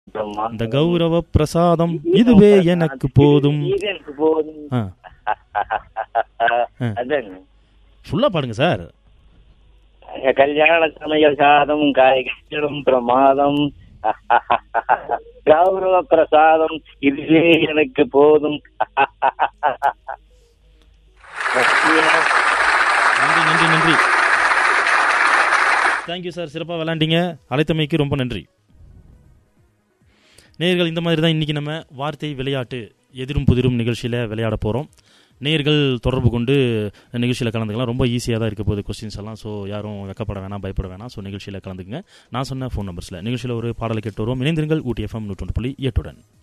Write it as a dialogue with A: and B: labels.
A: அந்த கௌரவ பிரசாதம் இதுவே எனக்கு போதும்
B: இது எனக்கு போதும்
A: ஆ
B: அதாங்க
A: ஃபுல்லா பாடுங்க சார்
B: கல்யாண சமையல் சாதம் காய்கறிகளும் பிரமாதம் கௌரவ பிரசாதம் இதுவே எனக்கு போதும்
A: நன்றி நன்றி நன்றி தேங்க்யூ சார் சிறப்பாக விளாண்டிங்க அழைத்தமைக்கு ரொம்ப நன்றி நேர்கள் இந்த மாதிரி தான் இன்றைக்கி நம்ம வார்த்தை விளையாட்டு எதிரும் புதிரும் நிகழ்ச்சியில் விளையாட போகிறோம் நேர்கள் தொடர்பு கொண்டு நிகழ்ச்சியில் கலந்துக்கலாம் ரொம்ப ஈஸியாக தான் இருக்க போகுது கொஸ்டின்ஸ் எல்லாம் ஸோ யாரும் வெக்கப்பட வேணாம் பயப்பட வேணாம் ஸோ நிகழ்ச்சியில் கலந்துக்குங்க நான் சொன்ன ஃபோன் நம்பர்ஸில் நிகழ்ச்சியில் ஒரு பாடலை கேட்டு வருவோம் இணைந்திருங்கள் ஊட்டி எஃப்எம் நூற்றி புள்ளி எட்டுடன்